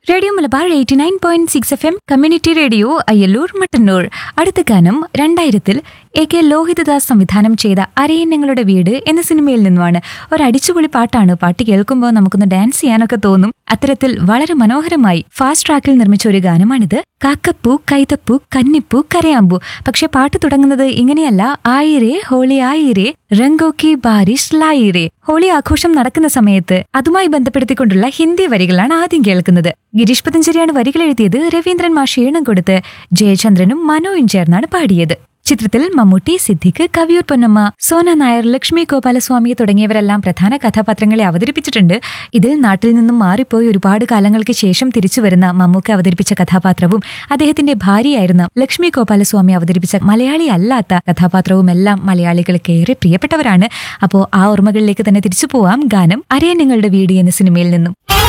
radio Malabar eighty nine point six F M community radio Ayyallur Mattannur അടുത്ത ഗാനം രണ്ടായിരത്തിൽ എ കെ ലോഹിതദാസ് സംവിധാനം ചെയ്ത അരയന്നങ്ങളുടെ വീട് എന്ന സിനിമയിൽ നിന്നുമാണ് ഒരു അടിച്ചുപൊളി പാട്ടാണ് പാട്ട് കേൾക്കുമ്പോൾ നമുക്കൊന്ന് ഡാൻസ് ചെയ്യാനൊക്കെ തോന്നും അത്തരത്തിൽ വളരെ മനോഹരമായി ഫാസ്റ്റ് ട്രാക്കിൽ നിർമ്മിച്ച ഒരു ഗാനമാണിത് കാക്കപ്പൂ കൈതപ്പൂ കന്നിപ്പൂ കരയാമ്പൂ പക്ഷെ പാട്ട് തുടങ്ങുന്നത് ഇങ്ങനെയല്ല ആയിരേ ഹോളി ആയിരേ റംഗോക്കി ബാരിഷ് ലായിരേ ഹോളി ആഘോഷം നടക്കുന്ന സമയത്ത് അതുമായി ബന്ധപ്പെടുത്തിക്കൊണ്ടുള്ള ഹിന്ദി വരികളാണ് ആദ്യം കേൾക്കുന്നത് ഗിരീഷ് പതഞ്ചേരിയാണ് വരികൾ എഴുതിയത് രവീന്ദ്രൻ മാഷ് ഈണം കൊടുത്ത് ജയചന്ദ്രനും മനോയും ചേർന്നാണ് പാടിയത് ചിത്രത്തിൽ മമ്മൂട്ടി സിദ്ദിഖ് കവിയൂർ പൊന്നമ്മ സോന നായർ ലക്ഷ്മി ഗോപാലസ്വാമി തുടങ്ങിയവരെല്ലാം പ്രധാന കഥാപാത്രങ്ങളെ അവതരിപ്പിച്ചിട്ടുണ്ട് ഇതിൽ നാട്ടിൽ നിന്നും മാറിപ്പോയി ഒരുപാട് കാലങ്ങൾക്ക് ശേഷം തിരിച്ചു വരുന്ന മമ്മൂക്ക അവതരിപ്പിച്ച കഥാപാത്രവും അദ്ദേഹത്തിന്റെ ഭാര്യയായിരുന്ന ലക്ഷ്മി ഗോപാലസ്വാമി അവതരിപ്പിച്ച മലയാളി അല്ലാത്ത കഥാപാത്രവും എല്ലാം മലയാളികൾക്ക് ഏറെ പ്രിയപ്പെട്ടവരാണ് അപ്പോൾ ആ ഓർമ്മകളിലേക്ക് തന്നെ തിരിച്ചു പോവാം ഗാനം അരയന്നങ്ങളുടെ വീട് എന്ന സിനിമയിൽ നിന്നും